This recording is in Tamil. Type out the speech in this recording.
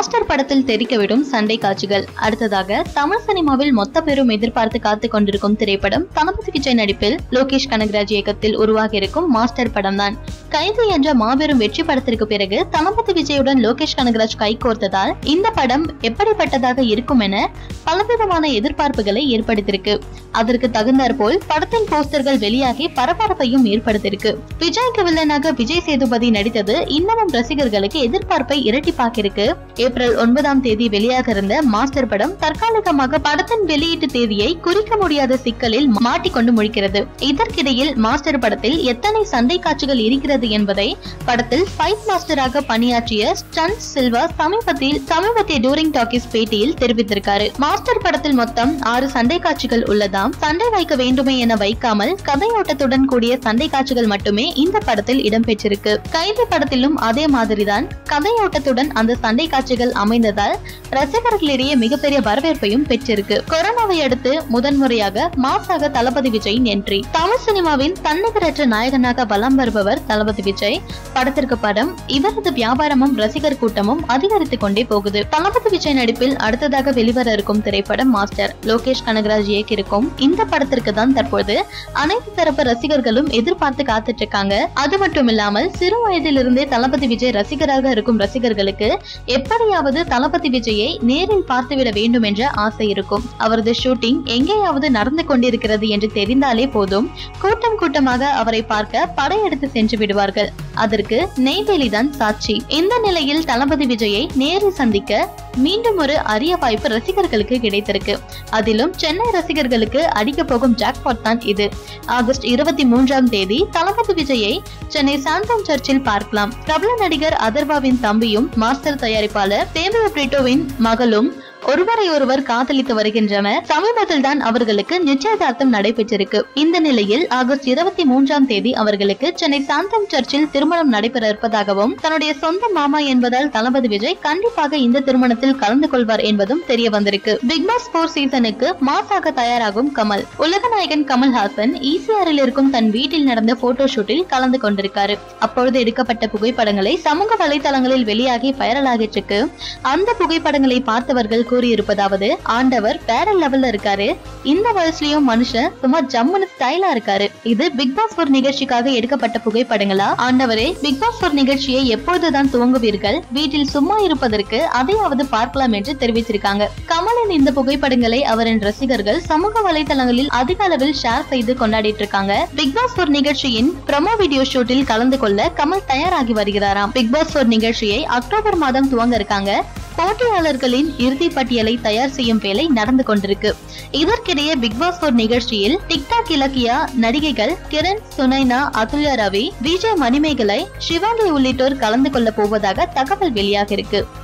மாஸ்டர் படத்தில் தெரிக்கவிடும் சண்டை காட்சிகள் அடுத்ததாக தமிழ் சினிமாவில் மொத்த பெரும் எதிர்பார்த்து காத்து கொண்டிருக்கும் திரைப்படம் தளபதி விஜய் நடிப்பில் லோகேஷ் கனகராஜ் இயக்கத்தில் உருவாகி இருக்கும் மாஸ்டர் படம் தான் கைது என்ற மாபெரும் வெற்றி படத்திற்கு பிறகு தளபதி விஜயுடன் லோகேஷ் கனகராஜ் கைகோர்த்ததால் இந்த படம் எப்படிப்பட்டதாக இருக்கும் என பலவிதமான எதிர்பார்ப்புகளை ஏற்படுத்தியிருக்கு அதற்கு தகுந்தாற்போல் படத்தின் போஸ்டர்கள் வெளியாகி பரபரப்பையும் ஏற்படுத்தியிருக்கு விஜய்க்கு வில்லனாக விஜய் சேதுபதி நடித்தது இன்னமும் ரசிகர்களுக்கு எதிர்பார்ப்பை இரட்டிப்பாக்கியிருக்கு ஏப்ரல் ஒன்பதாம் தேதி வெளியாக இருந்த மாஸ்டர் படம் தற்காலிகமாக படத்தின் வெளியீட்டு தேதியை குறிக்க முடியாத சிக்கலில் மாட்டிக்கொண்டு முடிக்கிறது இதற்கிடையில் மாஸ்டர் படத்தில் எத்தனை சண்டை காட்சிகள் இருக்கிறது என்பதை படத்தில் ஃபைட் மாஸ்டராக பணியாற்றிய ஸ்டன் சில்வா சமீபத்தில் சமீபத்திய டூரிங் டாக்கிஸ் பேட்டியில் தெரிவித்திருக்காரு மாஸ்டர் படத்தில் மொத்தம் ஆறு சண்டை காட்சிகள் உள்ளதாம் சண்டை வைக்க வேண்டுமே என வைக்காமல் கதையோட்டத்துடன் கூடிய சண்டை காட்சிகள் மட்டுமே இந்த படத்தில் இடம்பெற்றிருக்கு கைதி படத்திலும் அதே மாதிரிதான் கதையோட்டத்துடன் அந்த சண்டை காட்சிகள் அமைந்ததால் ரசிகர்களிடையே மிகப்பெரிய வரவேற்பையும் பெற்றிருக்கு கொரோனாவை அடுத்து முதன்முறையாக மாசாக தளபதி விஜயின் என்ட்ரி தமிழ் சினிமாவின் தன்னிகரற்ற நாயகனாக வலம் வருபவர் தளபதி விஜய் படத்திற்கு படம் இவரது வியாபாரமும் ரசிகர் கூட்டமும் அதிகரித்துக் கொண்டே போகுது தளபதி விஜய் நடிப்பில் அடுத்ததாக வெளிவர இருக்கும் திரைப்படம் மாஸ்டர் லோகேஷ் கனகராஜ் இயக்கியிருக்கும் இந்த படத்திற்கு தான் தற்போது அனைத்து தரப்பு ரசிகர்களும் எதிர்பார்த்து காத்துட்டு இருக்காங்க அது மட்டும் இல்லாமல் சிறு வயதிலிருந்தே தளபதி விஜய் ரசிகராக இருக்கும் ரசிகர்களுக்கு எப்படியாவது தளபதி விஜயை நேரில் பார்த்துவிட வேண்டும் என்ற ஆசை இருக்கும் அவரது ஷூட்டிங் எங்கேயாவது நடந்து கொண்டிருக்கிறது என்று தெரிந்தாலே போதும் கூட்டம் கூட்டமாக அவரை பார்க்க படையெடுத்து சென்று விடுவார்கள் அதற்கு நெய்வேலி தான் சாட்சி இந்த நிலையில் தளபதி விஜயை நேரில் சந்திக்க மீண்டும் ஒரு அரிய வாய்ப்பு ரசிகர்களுக்கு கிடைத்திருக்கு அதிலும் சென்னை ரசிகர்களுக்கு அடிக்க போகும் ஜாக்பாட் தான் இது ஆகஸ்ட் இருபத்தி மூன்றாம் தேதி தளபதி விஜயை சென்னை சாந்தம் சர்ச்சில் பார்க்கலாம் பிரபல நடிகர் அதர்வாவின் தம்பியும் மாஸ்டர் தயாரிப்பாளர் தேவ பிரிட்டோவின் மகளும் ஒருவரை ஒருவர் காதலித்து வருகின்றனர் சமீபத்தில் தான் அவர்களுக்கு நிச்சயதார்த்தம் நடைபெற்றிருக்கு இந்த நிலையில் ஆகஸ்ட் இருபத்தி மூன்றாம் தேதி அவர்களுக்கு சென்னை சாந்தம் சர்ச்சில் திருமணம் நடைபெற இருப்பதாகவும் தன்னுடைய சொந்த மாமா என்பதால் தளபதி விஜய் கண்டிப்பாக இந்த திருமணத்தில் கலந்து கொள்வார் என்பதும் தெரிய வந்திருக்கு பிக் பாஸ் போர் சீசனுக்கு மாசாக தயாராகும் கமல் உலகநாயகன் கமல்ஹாசன் ஈசிஆரில் இருக்கும் தன் வீட்டில் நடந்த போட்டோ ஷூட்டில் கலந்து கொண்டிருக்காரு அப்பொழுது எடுக்கப்பட்ட புகைப்படங்களை சமூக வலைதளங்களில் வெளியாகி வைரலாகிட்டு இருக்கு அந்த புகைப்படங்களை பார்த்தவர்கள் கூறியிருப்பதாவது ஆண்டவர் வேற லெவல்ல இருக்காரு இந்த வயசுலயும் மனுஷன் சும்மா ஜம்முன்னு ஸ்டைலா இருக்காரு இது பிக் பாஸ் ஒரு நிகழ்ச்சிக்காக எடுக்கப்பட்ட புகைப்படங்களா ஆண்டவரே பிக் பாஸ் ஒரு நிகழ்ச்சியை எப்பொழுதுதான் துவங்குவீர்கள் வீட்டில் சும்மா இருப்பதற்கு அதையாவது பார்க்கலாம் என்று தெரிவிச்சிருக்காங்க கமலின் இந்த புகைப்படங்களை அவரின் ரசிகர்கள் சமூக வலைதளங்களில் அதிக அளவில் ஷேர் செய்து கொண்டாடிட்டு இருக்காங்க பிக் பாஸ் ஒரு நிகழ்ச்சியின் ப்ரமோ வீடியோ ஷூட்டில் கலந்து கொள்ள கமல் தயாராகி வருகிறாராம் பிக் பாஸ் ஒரு நிகழ்ச்சியை அக்டோபர் மாதம் துவங்க இருக்காங்க போட்டியாளர்களின் இறுதி பட்டியலை தயார் செய்யும் வேலை நடந்து கொண்டிருக்கு இதற்கிடையே பிக் பாஸ் போர் நிகழ்ச்சியில் டிக்டாக் இலக்கியா நடிகைகள் கிரண் சுனைனா அதுல்யா ரவி விஜய் மணிமேகலை சிவாங்கி உள்ளிட்டோர் கலந்து கொள்ள போவதாக தகவல் வெளியாக இருக்கு